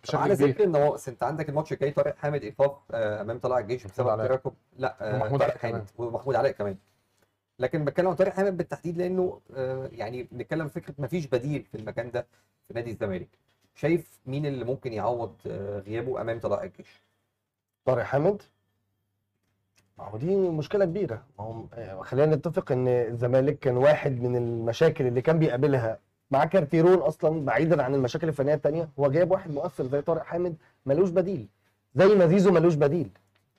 بشكل على كبير ذكر النواقص انت عندك الماتش الجاي طارق حامد ايقاف آه، امام طلائع الجيش بسبب علاء. تراكم لا آه، ومحمود طارق علاء كمان. حامد ومحمود علاء كمان لكن بتكلم عن طارق حامد بالتحديد لانه آه، يعني بنتكلم في فكره مفيش بديل في المكان ده في نادي الزمالك شايف مين اللي ممكن يعوض آه، غيابه امام طلائع الجيش طارق حامد ما هو دي مشكله كبيره ما هو آه، خلينا نتفق ان الزمالك كان واحد من المشاكل اللي كان بيقابلها مع كارتيرون اصلا بعيدا عن المشاكل الفنيه التانيه هو جايب واحد مؤثر زي طارق حامد ملوش بديل زي ما زيزو ملوش بديل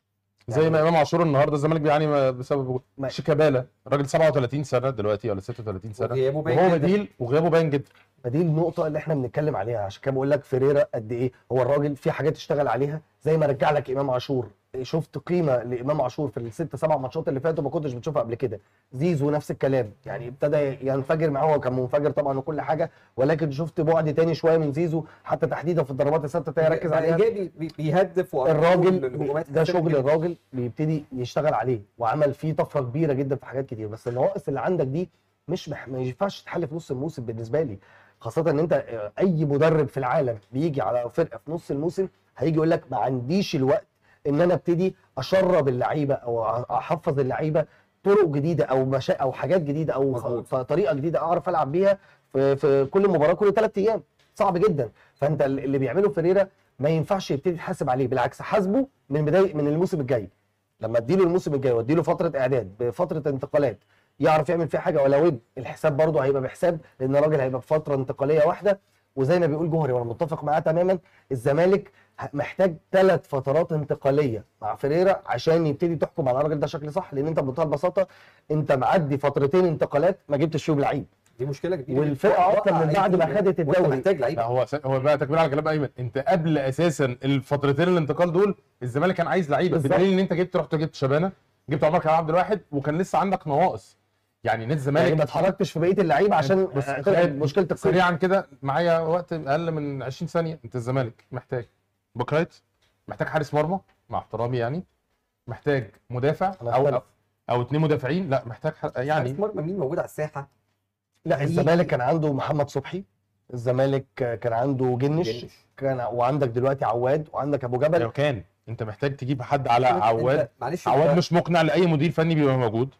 زي ما امام عاشور النهارده الزمالك بيعاني بسبب ما- شيكابالا راجل 37 سنه دلوقتي ولا 36 سنه وغيابه باين وهو جداً. بديل وغيابه باين جدا ما دي النقطة اللي احنا بنتكلم عليها عشان كده بقول لك فيريرا قد ايه هو الراجل في حاجات اشتغل عليها زي ما رجع لك امام عاشور شفت قيمة لامام عاشور في الست سبع ماتشات اللي فاتوا ما كنتش بتشوفها قبل كده زيزو نفس الكلام يعني ابتدى ينفجر معاه هو كان منفجر طبعا وكل حاجة ولكن شفت بعد تاني شوية من زيزو حتى تحديدا في الضربات الثابتة تاني ركز بقى عليها ايجابي بي- بيهدف وأرقامه الراجل للهجومات ده حسنت شغل جداً. الراجل بيبتدي يشتغل عليه وعمل فيه طفره كبيره جدا في حاجات كتير بس النواقص اللي عندك دي مش مح... ما ينفعش تتحل في نص الموسم بالنسبه لي خاصه ان انت آه، اي مدرب في العالم بيجي على فرقه في نص الموسم هيجي يقول لك ما عنديش الوقت ان انا ابتدي اشرب اللعيبه او احفظ اللعيبه طرق جديده او مشا... او حاجات جديده او مظبوط. خ- طريقه جديده اعرف العب بيها في, في كل مباراه كل ثلاث ايام صعب جدا فانت اللي بيعمله فيريرا ما ينفعش يبتدي تحاسب عليه بالعكس حاسبه من بدايه من الموسم الجاي لما اديله الموسم الجاي واديله فتره اعداد بفتره انتقالات يعرف يعمل فيها حاجه ولو إن الحساب برضه هيبقى بحساب لان الراجل هيبقى بفتره انتقاليه واحده وزي ما بيقول جوهري وانا متفق معاه تماما الزمالك ه- محتاج ثلاث فترات انتقاليه مع فيريرا عشان يبتدي تحكم على الراجل ده شكل صح لان انت بمنتهى البساطه انت معدي فترتين انتقالات ما جبتش فيهم لعيب دي مشكله كبيره والفرقه وقع اصلا من بعد ما أي- خدت وأنت الدوري محتاج لا لعيبه هو س- هو بقى تكمله على كلام ايمن انت قبل اساسا الفترتين الانتقال دول الزمالك كان عايز لعيبه بالظبط. بدليل ان انت جبت رحت جبت شبانه جبت عمر كمال عبد الواحد وكان لسه عندك نواقص يعني نادي الزمالك يعني ما اتحركتش في بقيه اللعيبه عشان بص، آه، خلال- مشكله القيد سريعا كده معايا وقت اقل من 20 ثانيه انت الزمالك محتاج باكرايت محتاج حارس مرمى مع احترامي يعني محتاج مدافع أنا او او, أختلف. أو اتنين مدافعين لا محتاج ح- يعني يعني مرمى مين موجود على الساحه لا الزمالك كان عنده محمد صبحي الزمالك كان عنده جنش جنش. كان وعندك دلوقتي عواد وعندك ابو جبل لو كان انت محتاج تجيب حد على أنت- عواد معلش عواد أنت- مش مقنع لاي مدير فني بيبقى موجود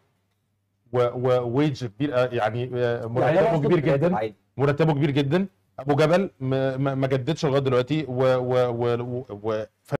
و- وويج كبير آه، يعني آه، يعني مرتبه أنا كبير أقصد جدا عادي مرتبه كبير جدا ابو جبل ما- ما ما جددش لغايه دلوقتي و و و, و